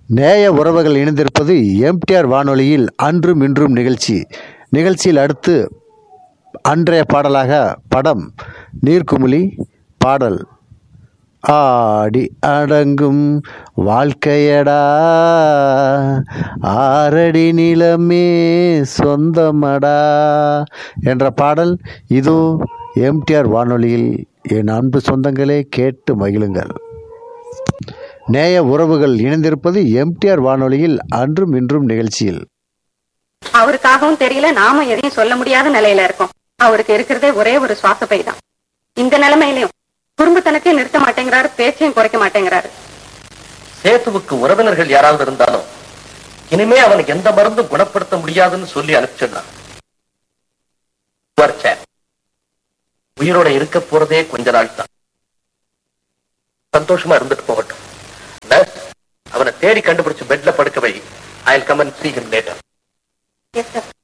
நேய உறவுகள் இணைந்திருப்பது எம்டிஆர் வானொலியில் அன்றும் இன்றும் நிகழ்ச்சி நிகழ்ச்சியில் அடுத்து அன்றைய பாடலாக படம் நீர்க்குமிழி பாடல் ஆடி அடங்கும் வாழ்க்கையடா ஆரடி நிலமே சொந்தமடா என்ற பாடல் இதோ எம்டிஆர் வானொலியில் என் அன்பு சொந்தங்களே கேட்டு மகிழுங்கள் நேய உறவுகள் இணைந்திருப்பது எம்டிஆர் வானொலியில் அன்றும் இன்றும் நிகழ்ச்சியில் அவருக்காகவும் தெரியல நாம எதையும் சொல்ல முடியாத நிலையில இருக்கோம் அவருக்கு இருக்கிறதே ஒரே ஒரு சுவாச பை தான் இந்த நிலைமையிலையும் குடும்பத்தனக்கே நிறுத்த மாட்டேங்கிறாரு பேச்சையும் குறைக்க மாட்டேங்கிறாரு சேத்துவுக்கு உறவினர்கள் யாராவது இருந்தாலும் இனிமே அவனுக்கு எந்த மருந்தும் குணப்படுத்த முடியாதுன்னு சொல்லி அனுப்பிச்சிடலாம் Poor chap. உயிரோட இருக்க போறதே கொஞ்ச நாள் தான் சந்தோஷமா இருந்துட்டு போகட்டும் நர்ஸ், அவனை தேடி கண்டுபிடிச்சு பெட்ல படுக்க வை I come and see him later yes sir